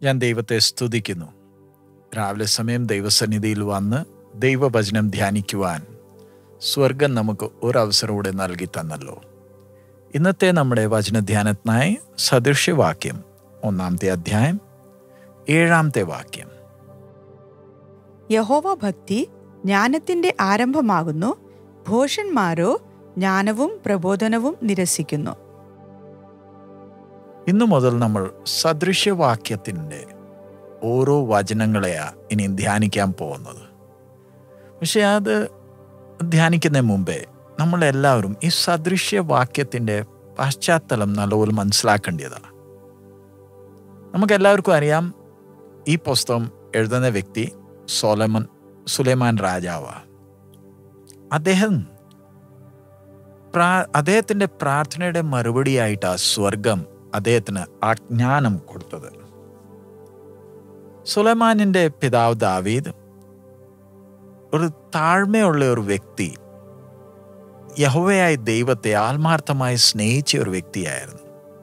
ഞാൻ ദൈവത്തെ സ്തുതിക്കുന്നു രാവിലെ സമയം ദൈവസന്നിധിയിൽ വന്ന് ദൈവവചനം ധ്യാനിക്കുവാൻ സ്വർഗം നമുക്ക് ഒരവസരം കൂടെ നൽകി തന്നല്ലോ ഇന്നത്തെ നമ്മുടെ വചനധ്യാനത്തിനായി സദൃശ്യവാക്യം ഒന്നാമത്തെ അധ്യായം ഏഴാമത്തെ വാക്യം യഹോവ ഭക്തി ജ്ഞാനത്തിന്റെ ആരംഭമാകുന്നു ഭോഷന്മാരോ ജ്ഞാനവും പ്രബോധനവും നിരസിക്കുന്നു ഇന്നു മുതൽ നമ്മൾ സദൃശ്യവാക്യത്തിൻ്റെ ഓരോ വചനങ്ങളെയാ ഇനി ധ്യാനിക്കാൻ പോകുന്നത് പക്ഷെ അത് ധ്യാനിക്കുന്നതിന് മുമ്പേ നമ്മളെല്ലാവരും ഈ സദൃശ്യവാക്യത്തിൻ്റെ പശ്ചാത്തലം നല്ലപോലെ മനസ്സിലാക്കേണ്ടതാണ് നമുക്കെല്ലാവർക്കും അറിയാം ഈ പുസ്തകം എഴുതുന്ന വ്യക്തി സോലമൻ സുലൈമാൻ രാജാവാണ് അദ്ദേഹം പ്രാ അദ്ദേഹത്തിൻ്റെ പ്രാർത്ഥനയുടെ മറുപടിയായിട്ട് ആ സ്വർഗം അദ്ദേഹത്തിന് ആ ജ്ഞാനം കൊടുത്തത് സുലൈമാനിൻ്റെ പിതാവ് ദാവീദ് ഒരു താഴ്മയുള്ള ഒരു വ്യക്തി യഹോവയായ ദൈവത്തെ ആത്മാർത്ഥമായി സ്നേഹിച്ച ഒരു വ്യക്തിയായിരുന്നു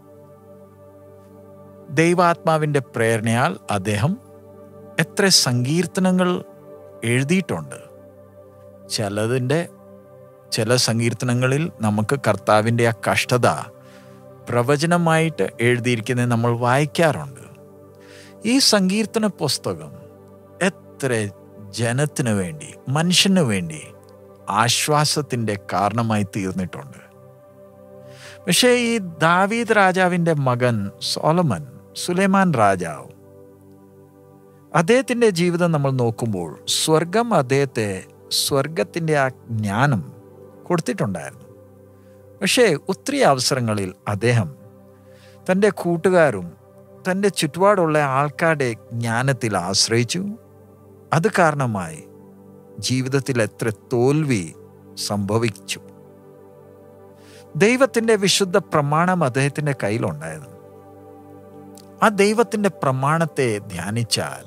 ദൈവാത്മാവിൻ്റെ പ്രേരണയാൽ അദ്ദേഹം എത്ര സങ്കീർത്തനങ്ങൾ എഴുതിയിട്ടുണ്ട് ചിലതിൻ്റെ ചില സങ്കീർത്തനങ്ങളിൽ നമുക്ക് കർത്താവിൻ്റെ ആ കഷ്ടത പ്രവചനമായിട്ട് എഴുതിയിരിക്കുന്നത് നമ്മൾ വായിക്കാറുണ്ട് ഈ സങ്കീർത്തന പുസ്തകം എത്ര ജനത്തിനു വേണ്ടി മനുഷ്യന് വേണ്ടി ആശ്വാസത്തിൻ്റെ കാരണമായി തീർന്നിട്ടുണ്ട് പക്ഷേ ഈ ദാവീദ് രാജാവിൻ്റെ മകൻ സോളമൻ സുലൈമാൻ രാജാവ് അദ്ദേഹത്തിൻ്റെ ജീവിതം നമ്മൾ നോക്കുമ്പോൾ സ്വർഗം അദ്ദേഹത്തെ സ്വർഗത്തിൻ്റെ ആ ജ്ഞാനം കൊടുത്തിട്ടുണ്ടായിരുന്നു പക്ഷേ ഒത്തിരി അവസരങ്ങളിൽ അദ്ദേഹം തൻ്റെ കൂട്ടുകാരും തൻ്റെ ചുറ്റുപാടുള്ള ആൾക്കാരുടെ ജ്ഞാനത്തിൽ ആശ്രയിച്ചു അത് കാരണമായി ജീവിതത്തിൽ എത്ര തോൽവി സംഭവിച്ചു ദൈവത്തിൻ്റെ വിശുദ്ധ പ്രമാണം അദ്ദേഹത്തിൻ്റെ കയ്യിലുണ്ടായിരുന്നു ആ ദൈവത്തിൻ്റെ പ്രമാണത്തെ ധ്യാനിച്ചാൽ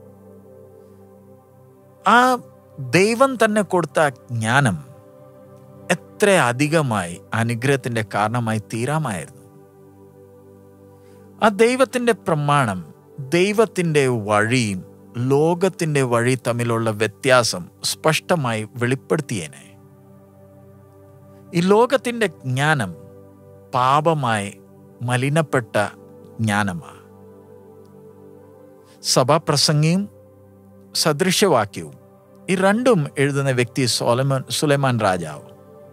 ആ ദൈവം തന്നെ കൊടുത്ത ജ്ഞാനം എത്ര അധികമായി അനുഗ്രഹത്തിന്റെ കാരണമായി തീരാമായിരുന്നു ആ ദൈവത്തിന്റെ പ്രമാണം ദൈവത്തിന്റെ വഴിയും ലോകത്തിന്റെ വഴി തമ്മിലുള്ള വ്യത്യാസം സ്പഷ്ടമായി വെളിപ്പെടുത്തിയേനെ ഈ ലോകത്തിന്റെ ജ്ഞാനം പാപമായി മലിനപ്പെട്ട ജ്ഞാനമാണ് സഭാപ്രസംഗിയും സദൃശ്യവാക്യവും ഈ രണ്ടും എഴുതുന്ന വ്യക്തി സോലമൻ സുലൈമാൻ രാജാവ്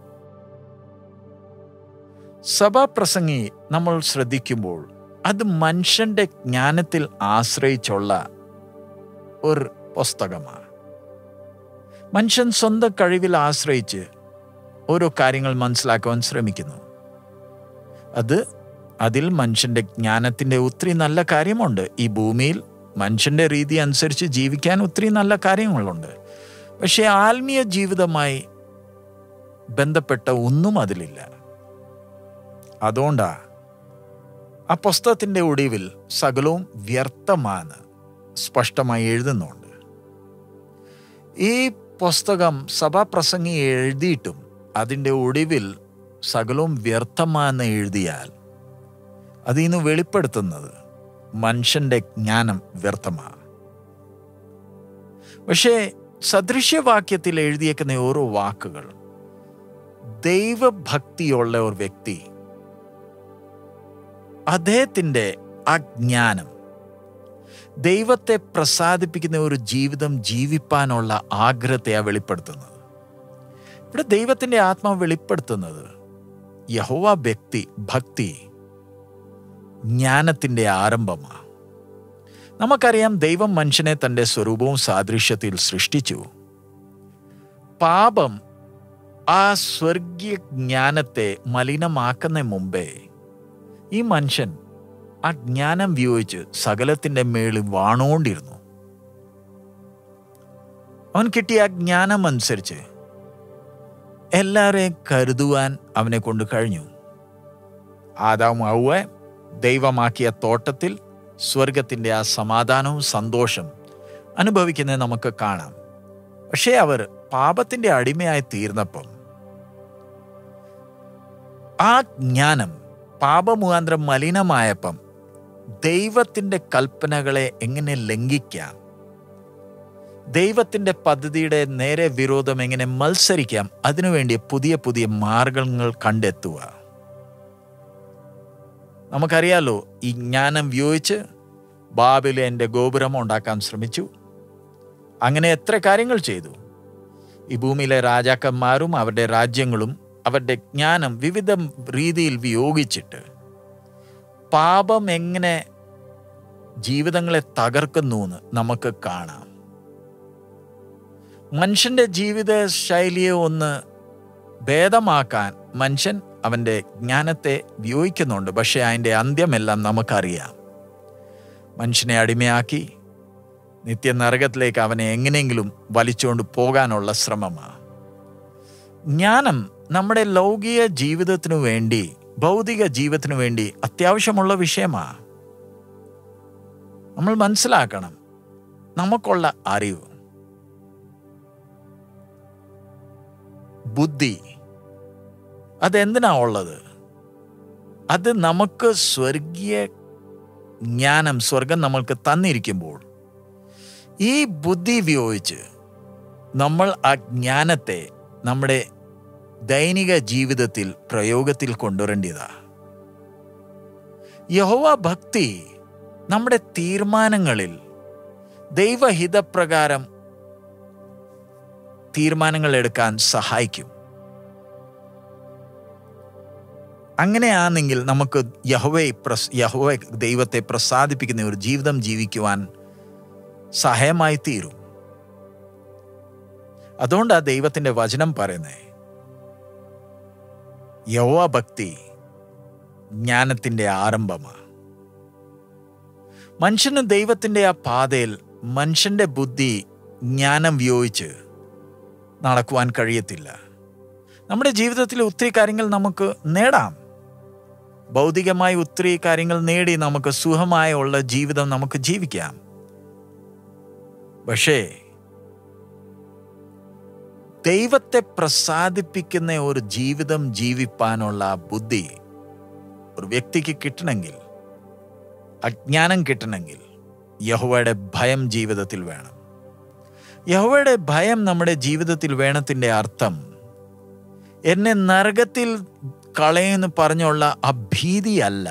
സഭാപ്രസംഗി നമ്മൾ ശ്രദ്ധിക്കുമ്പോൾ അത് മനുഷ്യന്റെ ജ്ഞാനത്തിൽ ആശ്രയിച്ചുള്ള ഒരു പുസ്തകമാണ് മനുഷ്യൻ സ്വന്തം കഴിവിൽ ആശ്രയിച്ച് ഓരോ കാര്യങ്ങൾ മനസ്സിലാക്കുവാൻ ശ്രമിക്കുന്നു അത് അതിൽ മനുഷ്യന്റെ ജ്ഞാനത്തിന്റെ ഒത്തിരി നല്ല കാര്യമുണ്ട് ഈ ഭൂമിയിൽ മനുഷ്യന്റെ രീതി അനുസരിച്ച് ജീവിക്കാൻ ഒത്തിരി നല്ല കാര്യങ്ങളുണ്ട് പക്ഷേ ആത്മീയ ജീവിതമായി ബന്ധപ്പെട്ട ഒന്നും അതിലില്ല അതുകൊണ്ടാ ആ പുസ്തകത്തിൻ്റെ ഒടുവിൽ സകലവും വ്യർത്ഥമാണ് സ്പഷ്ടമായി എഴുതുന്നുണ്ട് ഈ പുസ്തകം സഭാപ്രസംഗി എഴുതിയിട്ടും അതിൻ്റെ ഒടുവിൽ സകലവും വ്യർത്ഥമാണെന്ന് എഴുതിയാൽ അതിൽ നിന്ന് വെളിപ്പെടുത്തുന്നത് മനുഷ്യന്റെ ജ്ഞാനം വ്യർത്ഥമാണ് പക്ഷേ സദൃശ്യവാക്യത്തിൽ എഴുതിയേക്കുന്ന ഓരോ വാക്കുകൾ ദൈവഭക്തിയുള്ള ഒരു വ്യക്തി അദ്ദേഹത്തിൻ്റെ ആ ജ്ഞാനം ദൈവത്തെ പ്രസാദിപ്പിക്കുന്ന ഒരു ജീവിതം ജീവിപ്പാനുള്ള ആഗ്രഹത്തെയാണ് വെളിപ്പെടുത്തുന്നത് ഇവിടെ ദൈവത്തിൻ്റെ ആത്മാവ് വെളിപ്പെടുത്തുന്നത് യഹോവ വ്യക്തി ഭക്തി ജ്ഞാനത്തിൻ്റെ ആരംഭമാണ് നമുക്കറിയാം ദൈവം മനുഷ്യനെ തൻ്റെ സ്വരൂപവും സാദൃശ്യത്തിൽ സൃഷ്ടിച്ചു പാപം ആ സ്വർഗീയ ജ്ഞാനത്തെ മലിനമാക്കുന്ന മുമ്പേ ഈ മനുഷ്യൻ ആ ജ്ഞാനം വിയോഗിച്ച് സകലത്തിൻ്റെ മേളിൽ വാണുകൊണ്ടിരുന്നു അവൻ കിട്ടിയ ആ ജ്ഞാനം അനുസരിച്ച് എല്ലാവരെയും കരുതുവാൻ അവനെ കൊണ്ട് കഴിഞ്ഞു ആദാം ഔവ ദൈവമാക്കിയ തോട്ടത്തിൽ സ്വർഗത്തിൻ്റെ ആ സമാധാനവും സന്തോഷം അനുഭവിക്കുന്നത് നമുക്ക് കാണാം പക്ഷേ അവർ പാപത്തിൻ്റെ അടിമയായി തീർന്നപ്പം ആ ജ്ഞാനം പാപമുഖാന്തരം മലിനമായപ്പം ദൈവത്തിൻ്റെ കൽപ്പനകളെ എങ്ങനെ ലംഘിക്കാം ദൈവത്തിൻ്റെ പദ്ധതിയുടെ നേരെ വിരോധം എങ്ങനെ മത്സരിക്കാം അതിനുവേണ്ടി പുതിയ പുതിയ മാർഗങ്ങൾ കണ്ടെത്തുക നമുക്കറിയാലോ ഈ ജ്ഞാനം ഉപയോഗിച്ച് ബാബിലേൻ്റെ ഗോപുരം ഉണ്ടാക്കാൻ ശ്രമിച്ചു അങ്ങനെ എത്ര കാര്യങ്ങൾ ചെയ്തു ഈ ഭൂമിയിലെ രാജാക്കന്മാരും അവരുടെ രാജ്യങ്ങളും അവരുടെ ജ്ഞാനം വിവിധ രീതിയിൽ വിയോഗിച്ചിട്ട് പാപം എങ്ങനെ ജീവിതങ്ങളെ തകർക്കുന്നു എന്ന് നമുക്ക് കാണാം മനുഷ്യന്റെ ജീവിത ശൈലിയെ ഒന്ന് ഭേദമാക്കാൻ മനുഷ്യൻ അവൻ്റെ ജ്ഞാനത്തെ ഉപയോഗിക്കുന്നുണ്ട് പക്ഷേ അതിൻ്റെ അന്ത്യമെല്ലാം നമുക്കറിയാം മനുഷ്യനെ അടിമയാക്കി നിത്യനരകത്തിലേക്ക് അവനെ എങ്ങനെയെങ്കിലും വലിച്ചുകൊണ്ട് പോകാനുള്ള ശ്രമമാണ് ജ്ഞാനം നമ്മുടെ ലൗകിക ജീവിതത്തിനു വേണ്ടി ഭൗതിക ജീവിതത്തിനു വേണ്ടി അത്യാവശ്യമുള്ള വിഷയമാണ് നമ്മൾ മനസ്സിലാക്കണം നമുക്കുള്ള അറിവ് ബുദ്ധി അതെന്തിനാ ഉള്ളത് അത് നമുക്ക് സ്വർഗീയ ജ്ഞാനം സ്വർഗം നമ്മൾക്ക് തന്നിരിക്കുമ്പോൾ ഈ ബുദ്ധി ഉപയോഗിച്ച് നമ്മൾ ആ ജ്ഞാനത്തെ നമ്മുടെ ദൈനിക ജീവിതത്തിൽ പ്രയോഗത്തിൽ കൊണ്ടുവരേണ്ടതാ യഹോവ ഭക്തി നമ്മുടെ തീരുമാനങ്ങളിൽ ദൈവഹിതപ്രകാരം തീരുമാനങ്ങൾ എടുക്കാൻ സഹായിക്കും അങ്ങനെയാണെങ്കിൽ നമുക്ക് യഹോവയെ പ്രസ് യഹോവ ദൈവത്തെ പ്രസാദിപ്പിക്കുന്ന ഒരു ജീവിതം ജീവിക്കുവാൻ സഹായമായി തീരും അതുകൊണ്ടാണ് ദൈവത്തിന്റെ വചനം പറയുന്നത് യഹോവ ഭക്തി ജ്ഞാനത്തിന്റെ ആരംഭമാണ് മനുഷ്യന് ദൈവത്തിന്റെ ആ പാതയിൽ മനുഷ്യന്റെ ബുദ്ധി ജ്ഞാനം ഉപയോഗിച്ച് നടക്കുവാൻ കഴിയത്തില്ല നമ്മുടെ ജീവിതത്തിൽ ഒത്തിരി കാര്യങ്ങൾ നമുക്ക് നേടാം ഭൗതികമായി ഒത്തിരി കാര്യങ്ങൾ നേടി നമുക്ക് സുഖമായ ഉള്ള ജീവിതം നമുക്ക് ജീവിക്കാം പക്ഷേ ദൈവത്തെ പ്രസാദിപ്പിക്കുന്ന ഒരു ജീവിതം ജീവിപ്പാനുള്ള ബുദ്ധി ഒരു വ്യക്തിക്ക് കിട്ടണമെങ്കിൽ അജ്ഞാനം കിട്ടണമെങ്കിൽ യഹോവയുടെ ഭയം ജീവിതത്തിൽ വേണം യഹോവയുടെ ഭയം നമ്മുടെ ജീവിതത്തിൽ വേണത്തിൻ്റെ അർത്ഥം എന്നെ നരകത്തിൽ കളയെന്ന് പറഞ്ഞുള്ള അഭീതിയല്ല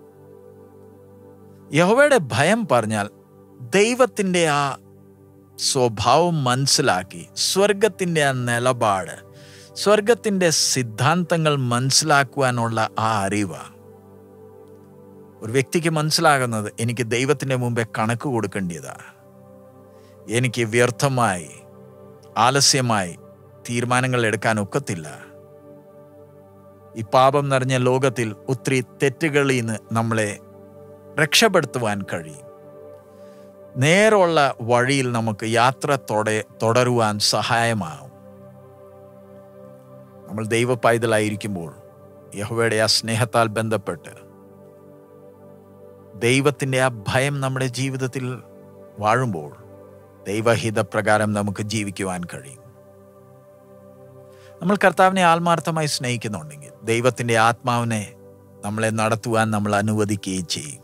യഹോവയുടെ ഭയം പറഞ്ഞാൽ ദൈവത്തിൻ്റെ ആ സ്വഭാവം മനസ്സിലാക്കി സ്വർഗത്തിൻ്റെ ആ നിലപാട് സ്വർഗത്തിൻ്റെ സിദ്ധാന്തങ്ങൾ മനസ്സിലാക്കുവാനുള്ള ആ അറിവ് ഒരു വ്യക്തിക്ക് മനസ്സിലാകുന്നത് എനിക്ക് ദൈവത്തിൻ്റെ മുമ്പേ കണക്ക് കൊടുക്കേണ്ടതാ എനിക്ക് വ്യർത്ഥമായി ആലസ്യമായി തീരുമാനങ്ങൾ എടുക്കാൻ ഒക്കത്തില്ല ഈ പാപം നിറഞ്ഞ ലോകത്തിൽ ഒത്തിരി തെറ്റുകളിൽ നിന്ന് നമ്മളെ രക്ഷപ്പെടുത്തുവാൻ കഴിയും നേരുള്ള വഴിയിൽ നമുക്ക് യാത്ര തൊട തുടരുവാൻ സഹായമാവും നമ്മൾ ദൈവ പൈതലായിരിക്കുമ്പോൾ യഹോവയുടെ ആ സ്നേഹത്താൽ ബന്ധപ്പെട്ട് ദൈവത്തിൻ്റെ ആ ഭയം നമ്മുടെ ജീവിതത്തിൽ വാഴുമ്പോൾ ദൈവഹിത പ്രകാരം നമുക്ക് ജീവിക്കുവാൻ കഴിയും നമ്മൾ കർത്താവിനെ ആത്മാർത്ഥമായി സ്നേഹിക്കുന്നുണ്ടെങ്കിൽ ദൈവത്തിൻ്റെ ആത്മാവിനെ നമ്മളെ നടത്തുവാൻ നമ്മൾ അനുവദിക്കുകയും ചെയ്യും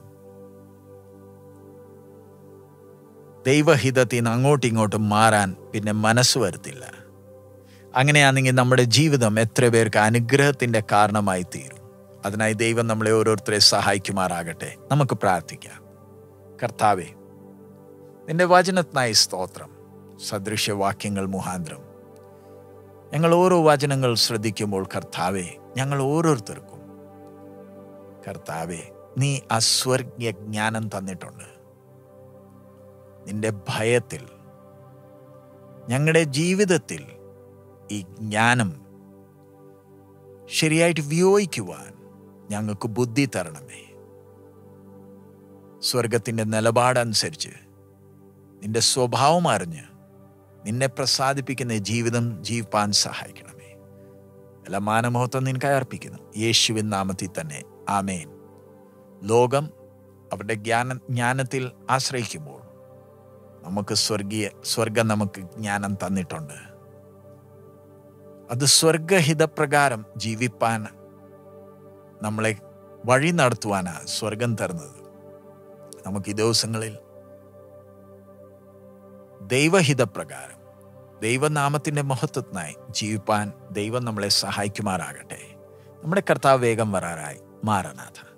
ദൈവഹിതത്തിൽ നിന്ന് അങ്ങോട്ടും ഇങ്ങോട്ടും മാറാൻ പിന്നെ മനസ്സ് വരുത്തില്ല അങ്ങനെയാണെങ്കിൽ നമ്മുടെ ജീവിതം എത്ര പേർക്ക് അനുഗ്രഹത്തിൻ്റെ കാരണമായി തീരും അതിനായി ദൈവം നമ്മളെ ഓരോരുത്തരെ സഹായിക്കുമാറാകട്ടെ നമുക്ക് പ്രാർത്ഥിക്കാം കർത്താവെ നിന്റെ വചനത്തിനായി സ്തോത്രം സദൃശ്യവാക്യങ്ങൾ മുഖാന്തരം ഞങ്ങൾ ഓരോ വചനങ്ങൾ ശ്രദ്ധിക്കുമ്പോൾ കർത്താവെ ഞങ്ങൾ ഓരോരുത്തർക്കും കർത്താവെ നീ അസ്വർഗീയ ജ്ഞാനം തന്നിട്ടുണ്ട് നിന്റെ ഭയത്തിൽ ഞങ്ങളുടെ ജീവിതത്തിൽ ഈ ജ്ഞാനം ശരിയായിട്ട് വിയോജിക്കുവാൻ ഞങ്ങൾക്ക് ബുദ്ധി തരണമേ സ്വർഗത്തിൻ്റെ നിലപാടനുസരിച്ച് നിന്റെ സ്വഭാവം അറിഞ്ഞ് നിന്നെ പ്രസാദിപ്പിക്കുന്ന ജീവിതം ജീവിപ്പാൻ സഹായിക്കണമേ എല്ലാ മാനമഹത്വം നിനക്കായി അർപ്പിക്കുന്നു യേശുവിൻ നാമത്തിൽ തന്നെ ആമേൻ ലോകം അവരുടെ ജ്ഞാന ജ്ഞാനത്തിൽ ആശ്രയിക്കുമ്പോൾ നമുക്ക് സ്വർഗീയ സ്വർഗം നമുക്ക് ജ്ഞാനം തന്നിട്ടുണ്ട് അത് സ്വർഗഹിതപ്രകാരം ജീവിപ്പാൻ നമ്മളെ വഴി നടത്തുവാനാ സ്വർഗം തരുന്നത് നമുക്ക് ഈ ദിവസങ്ങളിൽ ദൈവഹിതപ്രകാരം ദൈവനാമത്തിൻ്റെ മഹത്വത്തിനായി ജീവിപ്പാൻ ദൈവം നമ്മളെ സഹായിക്കുമാറാകട്ടെ നമ്മുടെ കർത്താവ് വേഗം വരാറായി മാറനാഥ